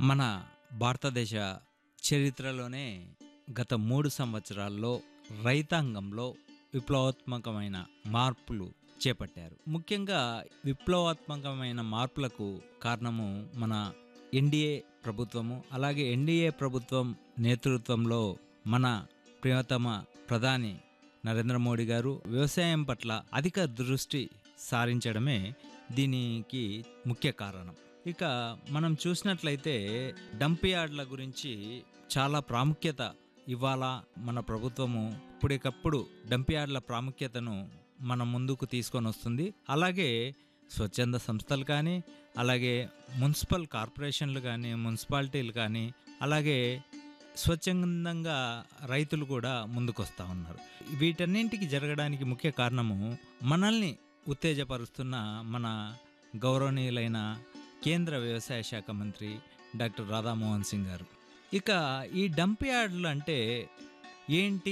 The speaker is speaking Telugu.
మన భారతదేశ చరిత్రలోనే గత మూడు సంవత్సరాల్లో రైతాంగంలో విప్లవాత్మకమైన మార్పులు చేపట్టారు ముఖ్యంగా విప్లవాత్మకమైన మార్పులకు కారణము మన ఎన్డీఏ ప్రభుత్వము అలాగే ఎన్డీఏ ప్రభుత్వం నేతృత్వంలో మన ప్రియతమ ప్రధాని నరేంద్ర మోడీ గారు వ్యవసాయం పట్ల అధిక దృష్టి సారించడమే దీనికి ముఖ్య కారణం ఇక మనం చూసినట్లయితే డంప్ యార్డ్ల గురించి చాలా ప్రాముఖ్యత ఇవాళ మన ప్రభుత్వము ఇప్పటికప్పుడు డంప్ యార్డ్ల ప్రాముఖ్యతను మన ముందుకు తీసుకొని వస్తుంది అలాగే స్వచ్ఛంద సంస్థలు కానీ అలాగే మున్సిపల్ కార్పొరేషన్లు కానీ మున్సిపాలిటీలు కానీ అలాగే స్వచ్ఛందంగా రైతులు కూడా ముందుకొస్తా ఉన్నారు వీటన్నింటికి జరగడానికి ముఖ్య కారణము మనల్ని ఉత్తేజపరుస్తున్న మన గౌరవనీయులైన కేంద్ర వ్యవసాయ శాఖ మంత్రి డాక్టర్ రాధామోహన్ సింగ్ గారు ఇక ఈ డంప్ యార్డ్లు అంటే ఏంటి